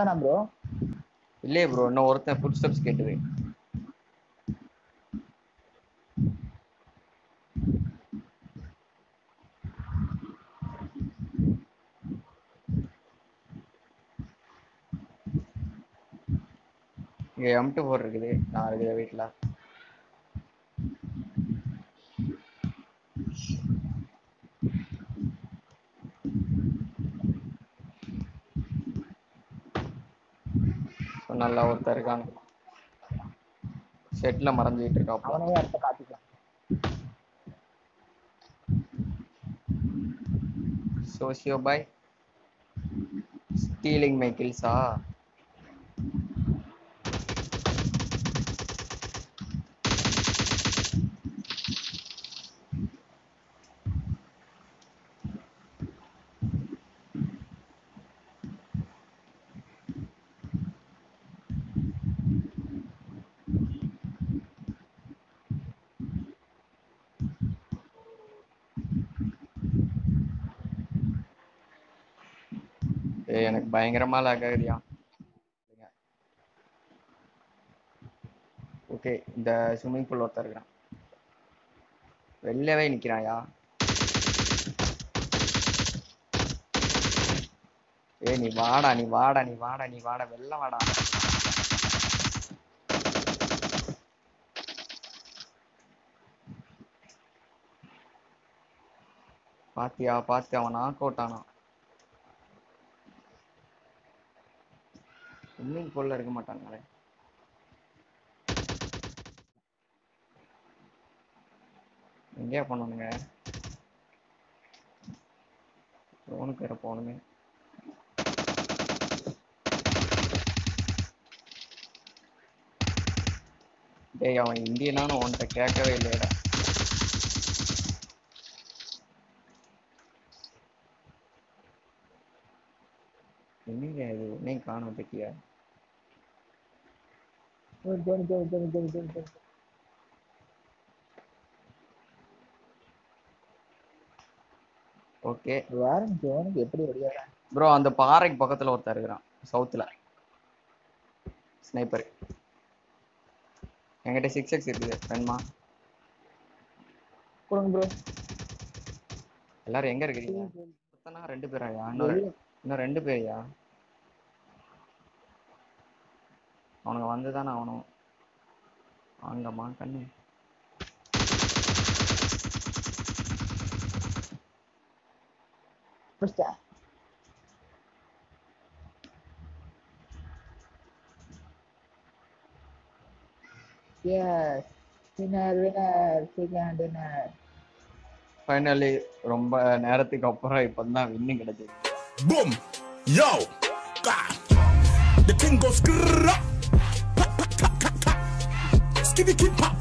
தானா ப்ரோ இல்லையே ப்ரோ இன்னும் ஒருத்தன் ஃபுட் ஸ்டெப்ஸ் கேட்டுது இங்க எம் டூ ஃபோர் இருக்குது நான் இருக்கிற வீட்டில் நல்லா ஒருத்தர் இருக்கான் செட்ல மறைஞ்சிட்டு இருக்காப்ல அவனையே அடுத்த காட்டிக்கலாம் சோசியோ பாய் ஸ்டீலிங் மை கில்ஸா ஏய் எனக்கு பயங்கரமா லாக் ஆகுதியா ஓகே இந்த ஸ்விம்மிங் பூல் ஒருத்தர் இருக்கிறான் வெளிலவே நிக்கிறாயா ஏய் நீ வாடா நீ வாடா நீ வாடா நீ வாடா வெளில வாடா பாத்தியா பாத்தியா அவன் நாக் அவுட் ஆனான் ஸ்விம்மிங் பூல்ல இருக்க மாட்டாங்களே எங்கேயா போனானுங்க ஃபோனுக்கு வேற போகணுமே டேய் அவன் இந்தியனானு உன்கிட்ட கேட்கவே இல்லையடா என்னங்க இது உன்னையும் காணோம் பத்தியா ஜோனி ஜோனி ஜோனி ஜோனி ஜோனி ஜோனி ஜோனி ஓகே வேற ஜோனுக்கு எப்படி வழியா ப்ரோ அந்த பாறைக்கு பக்கத்துல ஒருத்தர் இருக்கிறான் சவுத்துல ஸ்னைப்பர் என்கிட்ட சிக்ஸ் எக்ஸ் இருக்குது வேணுமா கொடுங்க ப்ரோ எல்லாரும் எங்க இருக்கிறீங்க ஒருத்தனா ரெண்டு பேராயா இன்னும் ரெ- இன்னும் ரெண்டு பேரையா அவனுங்க வந்துதானே அவனும் வாங்கம்மா கண்ணு முடிச்சிட்டா Yes, winner, winner, chicken dinner. Finally ரொம்ப நேரத்துக்கு அப்புறம் இப்பதான் வின்னு கிடைச்சது Boom! Yo! God! The thing goes grrrr! Pa, pa, ta, ta, ta. Skibby kid pop!